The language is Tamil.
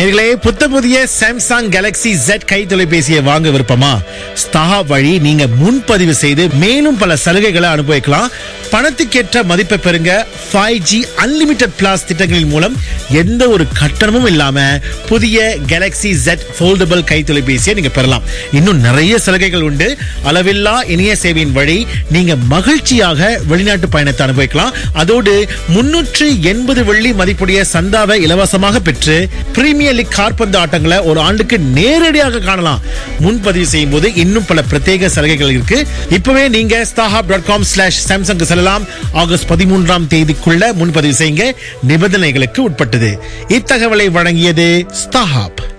நேர்களே புத்த புதிய சாம்சங் கேலக்ஸி Z கை தொலைபேசியை வாங்க விருப்பமா ஸ்டாஹா வழி நீங்க முன்பதிவு செய்து மேலும் பல சலுகைகளை அனுபவிக்கலாம் பணத்துக்கேற்ற மதிப்பை பெறுங்க ஃபைவ் ஜி அன்லிமிட்டெட் பிளாஸ் திட்டங்களின் மூலம் எந்த ஒரு கட்டணமும் இல்லாம புதிய கேலக்ஸி Z ஃபோல்டபிள் கை தொலைபேசியை நீங்க பெறலாம் இன்னும் நிறைய சலுகைகள் உண்டு அளவில்லா இணைய சேவையின் வழி நீங்க மகிழ்ச்சியாக வெளிநாட்டு பயணத்தை அனுபவிக்கலாம் அதோடு முன்னூற்று எண்பது வெள்ளி மதிப்புடைய சந்தாவை இலவசமாக பெற்று பிரீமியர் லீக் காற்பந்து ஆட்டங்களை ஒரு ஆண்டுக்கு நேரடியாக காணலாம் முன்பதிவு செய்யும் போது இன்னும் பல பிரத்யேக சலுகைகள் இருக்கு இப்பவே நீங்க ஸ்டாஹாப் டாட் காம் ஸ்லாஷ் சாம்சங் செல்லலாம் ஆகஸ்ட் பதிமூன்றாம் தேதிக்குள்ள முன்பதிவு செய்யுங்க நிபந்தனைகளுக்கு உட்பட்டது இத்தகவலை வழங்கியது ஸ்டாஹாப்